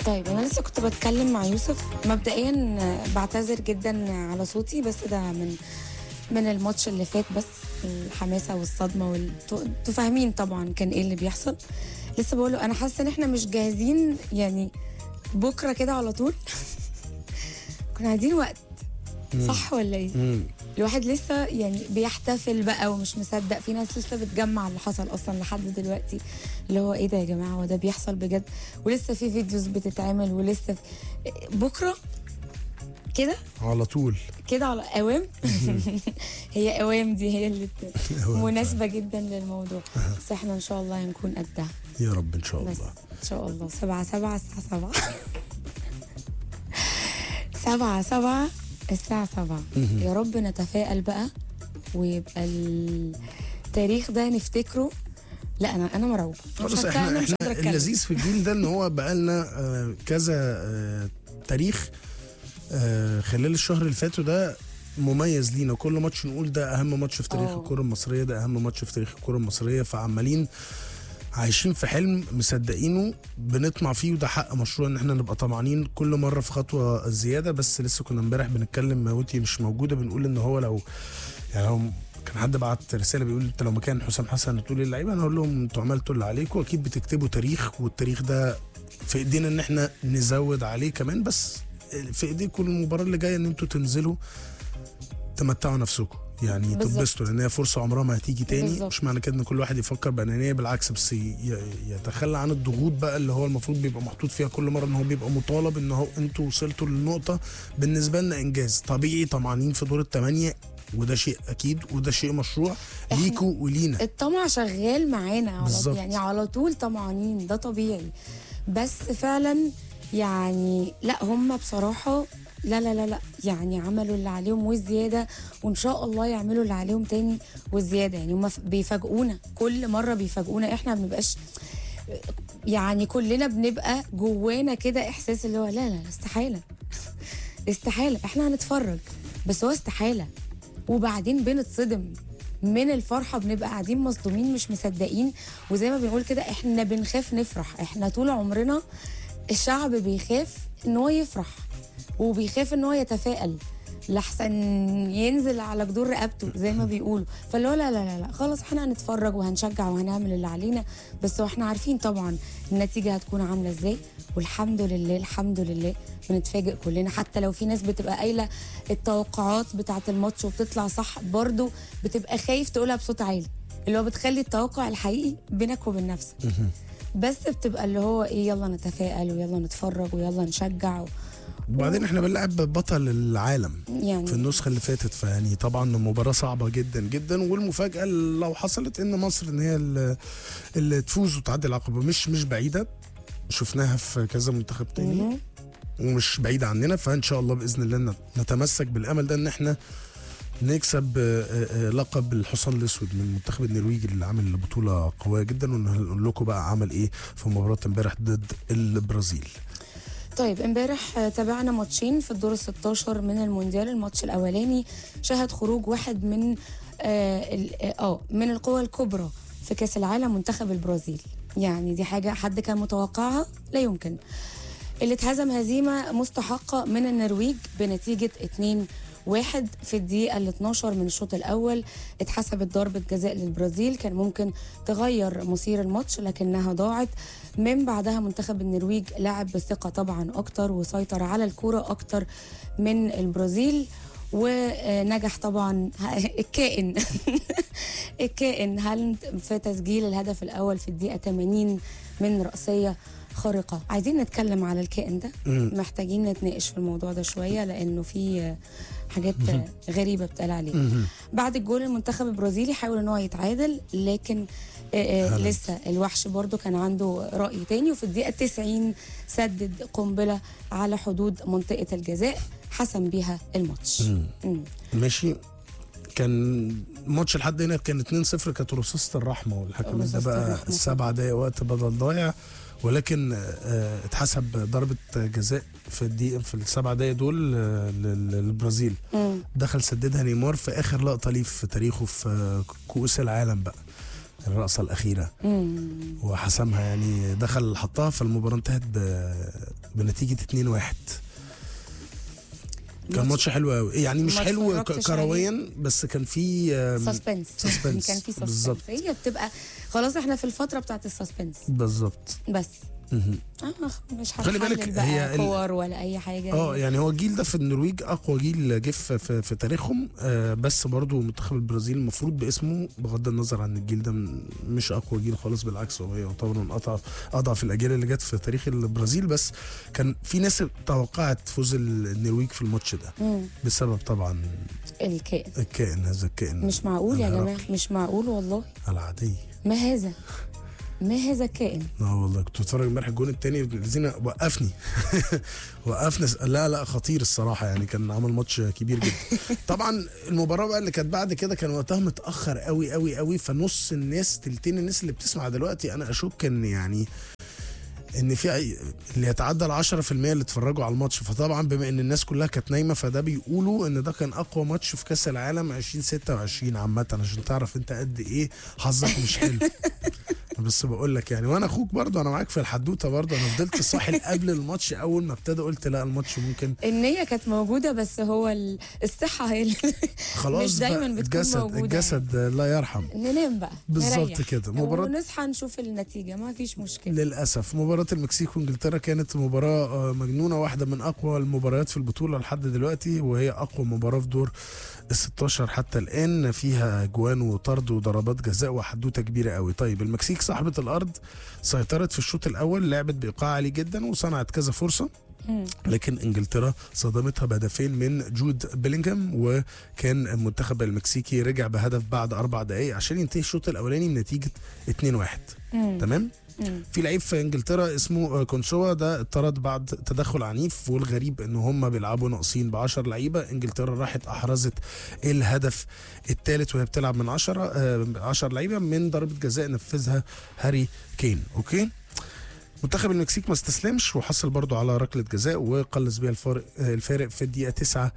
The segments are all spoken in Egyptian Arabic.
طيب انا لسه كنت بتكلم مع يوسف مبدئيا آه، بعتذر جدا على صوتي بس ده من من الماتش اللي فات بس الحماسه والصدمه وال... انتوا انتوا فاهمين طبعا كان ايه اللي بيحصل لسه بقول له انا حاسه ان احنا مش جاهزين يعني بكره كده على طول كنا عايزين وقت صح ولا ايه؟ مم. الواحد لسه يعني بيحتفل بقى ومش مصدق في ناس لسه بتجمع اللي حصل اصلا لحد دلوقتي اللي هو ايه ده يا جماعه هو ده بيحصل بجد ولسه في فيديوز بتتعمل ولسه في بكره كده على طول كده على اوام هي اوام دي هي اللي ت- أوام مناسبه جدا للموضوع بس احنا ان شاء الله هنكون قدها يا رب ان شاء بس الله ان شاء الله سبعة سبعة الساعة سبعة سبعة سبعة الساعة سبعة يا رب نتفائل بقى ويبقى التاريخ ده نفتكره لا انا انا مرعوبة مش بص هتكلم- احنا أنا مش احنا قادرة أتكلم. اللذيذ في الجيل ده ان هو بقى لنا آه، كذا آه، تاريخ آه، خلال الشهر اللي فاتوا ده مميز لينا كل ماتش نقول ده اهم ماتش في تاريخ اه. الكره المصريه ده اهم ماتش في تاريخ الكره المصريه فعمالين عايشين في حلم مصدقينه بنطمع فيه وده حق مشروع ان احنا نبقى طمعانين كل مره في خطوه زياده بس لسه كنا امبارح بنتكلم موتي مش موجوده بنقول ان هو لو يعني هو كان حد بعت رساله بيقول انت لو مكان حسام حسن تقول للعيبه انا اقول لهم انتوا عملتوا اللي عليكم اكيد بتكتبوا تاريخ والتاريخ ده في ايدينا ان احنا نزود عليه كمان بس في ايديكم المباراه اللي جايه ان انتوا تنزلوا تمتعوا نفسكم يعني بالظبط. تتبسطوا لان هي فرصه عمرها ما هتيجي تاني بالظبط. مش معنى كده ان كل واحد يفكر بانانيه بالعكس بس ي- ي- يتخلى عن الضغوط بقى اللي هو المفروض بيبقى محطوط فيها كل مره ان هو بيبقى مطالب ان هو انتوا وصلتوا للنقطه بالنسبه لنا انجاز طبيعي طمعانين في دور الثمانيه وده شيء اكيد وده شيء مشروع إحنا- ليكوا ولينا الطمع شغال معانا على بالظبط. يعني على طول طمعانين ده طبيعي بس فعلا يعني لا هم بصراحة لا لا لا لا يعني عملوا اللي عليهم والزيادة وإن شاء الله يعملوا اللي عليهم تاني والزيادة يعني هم بيفاجئونا كل مرة بيفاجئونا إحنا ما بنبقاش يعني كلنا بنبقى جوانا كده إحساس اللي هو لا لا استحالة استحالة إحنا هنتفرج بس هو استحالة وبعدين بنتصدم من الفرحة بنبقى قاعدين مصدومين مش مصدقين وزي ما بنقول كده احنا بنخاف نفرح احنا طول عمرنا الشعب بيخاف ان هو يفرح وبيخاف ان هو يتفائل لحسن ينزل على جدور رقبته زي ما بيقولوا فاللي هو لا لا لا لا خلاص احنا هنتفرج وهنشجع وهنعمل اللي علينا بس هو احنا عارفين طبعا النتيجة هتكون عاملة ازاي والحمد لله الحمد لله بنتفاجئ كلنا حتى لو في ناس بتبقى قايلة التوقعات بتاعة الماتش وبتطلع صح برضو بتبقى خايف تقولها بصوت عالي اللي هو بتخلي التوقع الحقيقي بينك وبين نفسك بس بتبقى اللي هو ايه يلا نتفائل ويلا نتفرج ويلا نشجع و... وبعدين احنا بنلعب بطل العالم يعني في النسخه اللي فاتت فيعني طبعا مباراه صعبه جدا جدا والمفاجاه لو حصلت ان مصر ان هي اللي, اللي تفوز وتعدي العقبه مش مش بعيده شفناها في كذا منتخب تاني مهم. ومش بعيده عننا فان شاء الله باذن الله نتمسك بالامل ده ان احنا نكسب آه، آه، لقب الحصان الاسود من المنتخب النرويجي اللي عامل بطوله قويه جدا ونقول لكم بقى عمل ايه في مباراه امبارح ضد البرازيل طيب امبارح آه، تابعنا ماتشين في الدور ال 16 من المونديال الماتش الاولاني شهد خروج واحد من اه ال- اه من القوى الكبرى في كاس العالم منتخب البرازيل يعني دي حاجه حد كان متوقعها لا يمكن اللي اتهزم هزيمه مستحقه من النرويج بنتيجه 2 واحد في الدقيقة ال 12 من الشوط الأول اتحسبت ضربة جزاء للبرازيل كان ممكن تغير مصير الماتش لكنها ضاعت من بعدها منتخب النرويج لعب بثقة طبعا أكتر وسيطر على الكرة أكتر من البرازيل ونجح طبعا الكائن الكائن هل في تسجيل الهدف الأول في الدقيقة 80 من رأسية خارقة عايزين نتكلم على الكائن ده محتاجين نتناقش في الموضوع ده شوية لأنه في حاجات غريبة بتقال عليه بعد الجول المنتخب البرازيلي حاول ان هو يتعادل لكن آه، آه، هالاند. لسه الوحش برضو كان عنده رأي تاني وفي الدقيقة 90 سدد قنبلة على حدود منطقة الجزاء حسم بيها الماتش مم. ماشي كان ماتش لحد هنا كان 2-0 كانت رصاصة الرحمة والحكم ده رصاصة بقى الرحمة. سبع دقايق وقت بدل ضايع ولكن آه، اتحسب ضربة جزاء في الدقيقة في السبع دقايق دول آه، لل- للبرازيل مم. دخل سددها نيمار في اخر لقطة ليه في تاريخه في آه، كؤوس العالم بقى الرقصه الاخيره وحسمها يعني دخل حطها فالمباراه انتهت ب... بنتيجه 2-1 كان ماتش- ماتش حلو قوي يعني مش ما حلو ك- اتفرجتش كرويا بس كان في آم، سسبنس suspense. كان في بالظبط. سسبنس هي بتبقى خلاص احنا في الفتره بتاعت السسبنس بالظبط بس مهم. اه مش خلي بالك هنحلل بقى هي ال- كور ولا اي حاجه اه يعني هو الجيل ده في النرويج اقوى جيل جه في, في, في تاريخهم آه بس برضو منتخب البرازيل المفروض باسمه بغض النظر عن الجيل ده م- مش اقوى جيل خالص بالعكس هو يعتبر من اضعف اضعف الاجيال اللي جت في تاريخ البرازيل بس كان في ناس توقعت فوز النرويج في الماتش ده مم. بسبب طبعا الكائن الكائن هذا الكائن مش معقول يا العراقي. جماعه مش معقول والله العادي ما هذا ما هذا الكائن اه والله كنت بتفرج امبارح الجون التاني الذين وقفني وقفنا س- لا لا خطير الصراحه يعني كان عمل ماتش كبير جدا طبعا المباراه بقى اللي كانت بعد كده كان وقتها متاخر قوي قوي قوي فنص الناس تلتين الناس اللي بتسمع دلوقتي انا اشك ان يعني ان في أي- اللي يتعدى ال 10% اللي اتفرجوا على الماتش فطبعا بما ان الناس كلها كانت نايمه فده بيقولوا ان ده كان اقوى ماتش في كاس العالم 2026 عامه عشان تعرف انت قد ايه حظك مش حلو بس بقول لك يعني وانا اخوك برضه انا معاك في الحدوته برضه انا فضلت صاحي قبل الماتش اول ما ابتدى قلت لا الماتش ممكن النية كانت موجودة بس هو ال- الصحة هي اللي خلاص مش دايما بقى بتكون الجسد موجودة الجسد الله يرحم ننام بقى بالظبط نريح. كده. مباراة- ونصحى نشوف النتيجة ما فيش مشكلة للاسف مباراه المكسيك وانجلترا كانت مباراه آه، مجنونه واحده من اقوى المباريات في البطوله لحد دلوقتي وهي اقوى مباراه في دور ال 16 حتى الان فيها اجوان وطرد وضربات جزاء وحدوته كبيره قوي طيب المكسيك صاحبه الارض سيطرت في الشوط الاول لعبت بايقاع عالي جدا وصنعت كذا فرصه مم. لكن انجلترا صدمتها بهدفين من جود بيلينغهام وكان المنتخب المكسيكي رجع بهدف بعد اربع دقائق عشان ينتهي الشوط الاولاني بنتيجه 2-1 مم. تمام مم. في لعيب في انجلترا اسمه آه، كونسوا ده اتطرد بعد تدخل عنيف والغريب ان هم بيلعبوا ناقصين ب 10 لعيبه انجلترا راحت احرزت الهدف الثالث وهي بتلعب من 10 10 لعيبه من ضربه جزاء نفذها هاري كين اوكي منتخب المكسيك ما استسلمش وحصل برضو على ركله جزاء وقلص بيها الفارق آه، الفارق في الدقيقه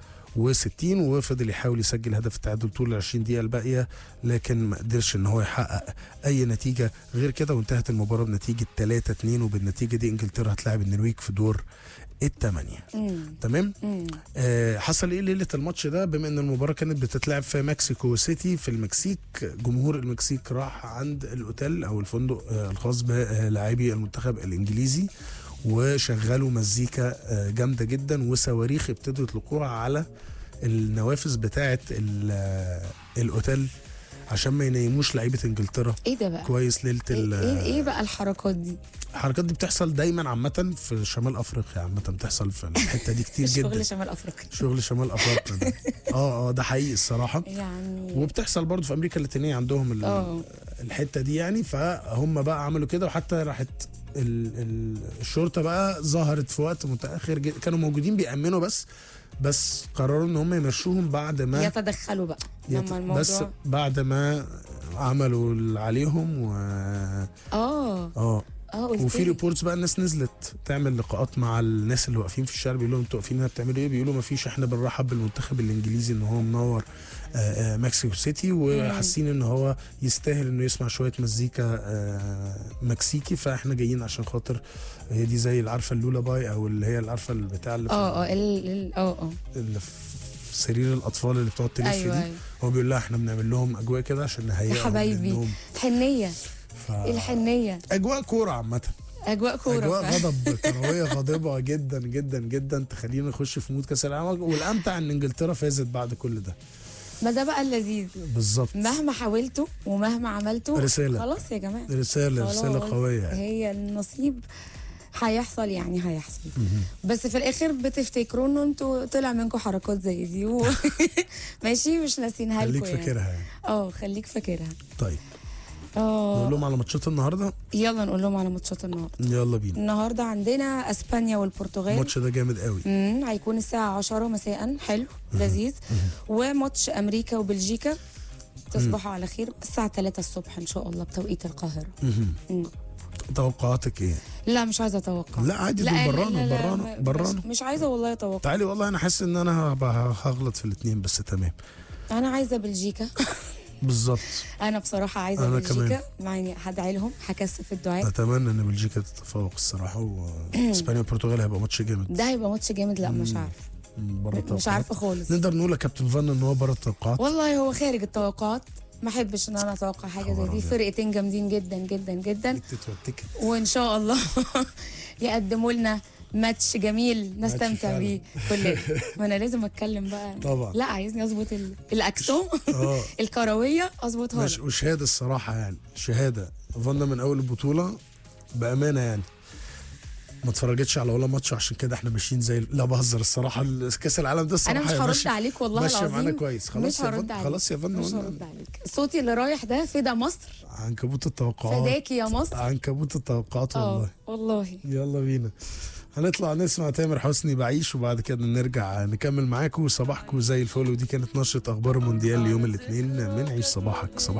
69 وفضل يحاول يسجل هدف التعادل طول ال 20 دقيقه الباقيه لكن ما قدرش ان هو يحقق اي نتيجه غير كده وانتهت المباراه بنتيجه 3 2 وبالنتيجه دي انجلترا هتلاعب النرويج في دور الثمانيه مم. تمام مم. آه حصل ايه ليله الماتش ده بما ان المباراه كانت بتتلعب في مكسيكو سيتي في المكسيك جمهور المكسيك راح عند الاوتيل او الفندق آه الخاص بلاعبي المنتخب الانجليزي وشغلوا مزيكا آه جامده جدا وصواريخ ابتدوا يطلقوها على النوافذ بتاعه ال- آه، الاوتيل عشان ما ينيموش لعيبه انجلترا ايه ده بقى؟ كويس ليله ايه, ال- إيه, ايه بقى الحركات دي؟ الحركات دي بتحصل دايما عامه في شمال افريقيا عامه بتحصل في الحته دي كتير جدا شغل شمال افريقيا شغل شمال افريقيا ده اه اه ده حقيقي الصراحه يعني وبتحصل برضه في امريكا اللاتينيه عندهم ال- اه الحته دي يعني فهم بقى عملوا كده وحتى راحت ال- ال- الشرطه بقى ظهرت في وقت متاخر جدا كانوا موجودين بيامنوا بس بس قرروا ان هم يمشوهم بعد ما يتدخلوا بقى يت- لما بس الموضوع بعد ما عملوا اللي عليهم و اه اه اه قلت وفي لي. ريبورتس بقى الناس نزلت تعمل لقاءات مع الناس اللي واقفين في الشارع بيقول لهم انتوا واقفين هنا بتعملوا ايه بيقولوا ما فيش احنا بنرحب بالمنتخب الانجليزي ان هو منور آه، آه، مكسيكو سيتي وحاسين ان هو يستاهل انه يسمع شويه مزيكا آه، مكسيكي فاحنا جايين عشان خاطر هي دي زي اللي عارفه اللولا باي او اللي هي اللي عارفه البتاع اللي في, اه اه ال- ال- اه اه اللي في سرير الاطفال اللي بتقعد تلف ايوه دي ايوه هو بيقول لها احنا بنعمل لهم اجواء كده عشان نهيئهم يا حبايبي. للنوم. الحنيه ف... الحنيه اجواء كوره عامه اجواء كوره اجواء فعلا. غضب كرويه غاضبه جدا جدا جدا تخلينا نخش في مود كاس العالم والامتع ان انجلترا فازت بعد كل ده ما ده بقى اللذيذ بالظبط مهما حاولتوا ومهما عملتوا رسالة. خلاص يا جماعه رساله خلاص. رساله قويه يعني. هي النصيب هيحصل يعني هيحصل بس في الاخر بتفتكروا انه انتوا طلع منكم حركات زي دي و... ماشي مش ناسينها خليك لكم يعني فاكرها يعني اه خليك فاكرها طيب نقول اه لهم على ماتشات النهارده يلا نقول لهم على ماتشات النهارده يلا بينا النهارده عندنا اسبانيا والبرتغال الماتش ده جامد قوي امم هيكون الساعة 10 مساء حلو لذيذ وماتش أمريكا وبلجيكا تصبحوا على خير الساعة 3 الصبح إن شاء الله بتوقيت القاهرة مهم. مم. توقعاتك ايه لا مش عايزة أتوقع لا عادي دول لا، لا، برانا لا، لا، برانا مش- برانا مش عايزة والله أتوقع تعالي والله انا حاسس ان انا هبقى هغلط في الاثنين بس تمام أنا عايزة بلجيكا بالظبط انا بصراحه عايزه أنا بلجيكا يعني هدعي لهم هكثف الدعاء اتمنى ان بلجيكا تتفوق الصراحه واسبانيا والبرتغال هيبقى ماتش جامد ده هيبقى ماتش جامد لا مش عارف بره مش التوقعات عارفه خالص نقدر نقول يا كابتن فن ان هو بره التوقعات والله هو خارج التوقعات ما احبش ان انا اتوقع حاجه زي خبر دي أبيض. فرقتين جامدين جدا جدا جدا تتوتك وان شاء الله يقدموا لنا ماتش جميل نستمتع فعلا. بيه كلنا ما انا لازم اتكلم بقى طبعا. لا عايزني اظبط ال- الاكسون اه الكرويه اظبطها مش لك. وشهاده الصراحه يعني شهاده فانا من اول البطوله بامانه يعني ما اتفرجتش على ولا ماتش عشان كده احنا ماشيين زي لا بهزر الصراحه كاس العالم ده الصراحه انا مش يا هرد ماشي- عليك والله ماشيه العظيم معانا كويس خلاص مش يا هرد فن عليك خلاص يا فن مش قلنا هرد عليك صوتي اللي رايح ده فدا مصر عنكبوت التوقعات فداكي يا مصر عنكبوت التوقعات اه والله والله يلا بينا هنطلع نسمع تامر حسني بعيش وبعد كده نرجع نكمل معاكم صباحكم زي الفل ودي كانت نشرة اخبار المونديال يوم الاثنين من عيش صباحك صباح